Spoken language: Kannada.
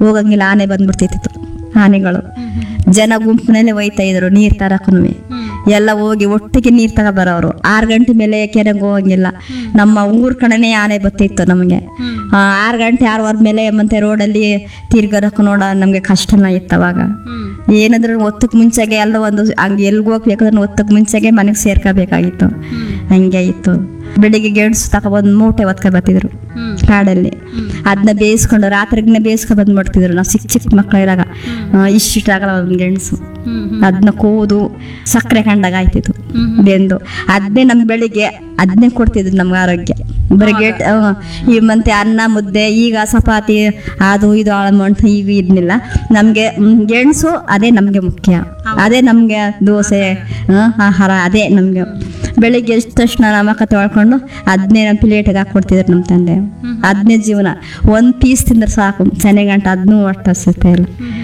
ಹೋಗಂಗಿಲ್ಲ ಆನೆ ಬಂದ್ಬಿಡ್ತಿತ್ತು ಆನೆಗಳು ಜನ ಗುಂಪಿನಲ್ಲಿ ಒಯ್ತಾ ಇದ್ರು ನೀರ್ ತರಕನು ಎಲ್ಲ ಹೋಗಿ ಒಟ್ಟಿಗೆ ನೀರ್ ತಗ ಬರೋರು ಆರು ಗಂಟೆ ಮೇಲೆ ಕೆರೆಗೆ ಹೋಗಂಗಿಲ್ಲ ನಮ್ಮ ಊರ್ ಕಡೆನೇ ಆನೆ ಬತ್ತಿತ್ತು ನಮಗೆ ಆ, ಆರು ಗಂಟೆ ಆರೂವರೆ ಮೇಲೆ ಮತ್ತೆ ರೋಡಲ್ಲಿ ತಿರ್ಗರಕ್ಕೆ ನೋಡ ನಮ್ಗೆ ಕಷ್ಟನ ಇತ್ತು ಅವಾಗ ಏನಾದ್ರೂ ಒತ್ತಕ್ಕೆ ಮುಂಚೆಗೆ ಎಲ್ಲ ಒಂದು ಹಂಗೆ ಎಲ್ಗೆ ಹೋಗ್ಬೇಕಾದ್ರೆ ಒತ್ತಕ್ಕೆ ಮುಂಚೆಗೆ ಮನೆಗೆ ಸೇರ್ಕೋಬೇಕಾಗಿತ್ತು ಹಂಗೆ ಇತ್ತು ಬೆಳಿಗ್ಗೆ ಗೆಣಸು ತಗೊಬಂದು ಮೂಟೆ ಒತ್ಕೊ ಬರ್ತಿದ್ರು ಕಾಡಲ್ಲಿ ಅದನ್ನ ಬೇಯಿಸ್ಕೊಂಡು ರಾತ್ರಿಗನೆ ಬೇಯಿಸ್ಕೊ ಬಂದು ಮಾಡ್ತಿದ್ರು ನಾವು ಚಿಕ್ಕ ಚಿಕ್ಕ ಮಕ್ಳು ಇರಾಗ ಇಷ್ಟಿಷ್ಟಾಗಲ್ಲ ಒಂದು ಗೆಣಸು ಅದನ್ನ ಕೂದು ಸಕ್ಕರೆ ಕಂಡಾಗ ಆಯ್ತಿತ್ತು ಬೆಂದು ಅದನ್ನೇ ನಮ್ ಬೆಳಿಗ್ಗೆ ಅದನ್ನೇ ಕೊಡ್ತಿದ್ರು ನಮ್ಗೆ ಆರೋಗ್ಯ ಬರೀ ಗೇಟ್ ಈ ಮತ್ತೆ ಅನ್ನ ಮುದ್ದೆ ಈಗ ಚಪಾತಿ ಅದು ಇದು ಆಳಮಂಟ್ ಈಗ ಇದನ್ನಿಲ್ಲ ನಮ್ಗೆ ಮ್, ಗೆಣಸು ಅದೇ ನಮ್ಗೆ ಮುಖ್ಯ ಅದೇ ನಮ್ಗೆ ದೋಸೆ ಆ, ಆಹಾರ ಅದೇ ನಮ್ಗೆ ಬೆಳಿಗ್ಗೆ ಎದ್ದ ತಕ್ಷಣ ನಮಕ ತೊಳ್ಕೊಂಡು ಅದನ್ನೇ ನಮ್ಮ ಪ್ಲೇಟಿಗೆ ಹಾಕೊಡ್ತಿದ್ರು ನಮ್ಮ ತಂದೆ ಅದನ್ನೇ ಜೀವನ ಒಂದ್ ಪೀಸ್ ತಿಂದ್ರೆ ಸಾಕು ಚೆನ್ನಾಗಂಟ ಅದನ್ನೂ ಒಟ್ಟು ಹಸುತ್ತೆ ಇಲ್ಲ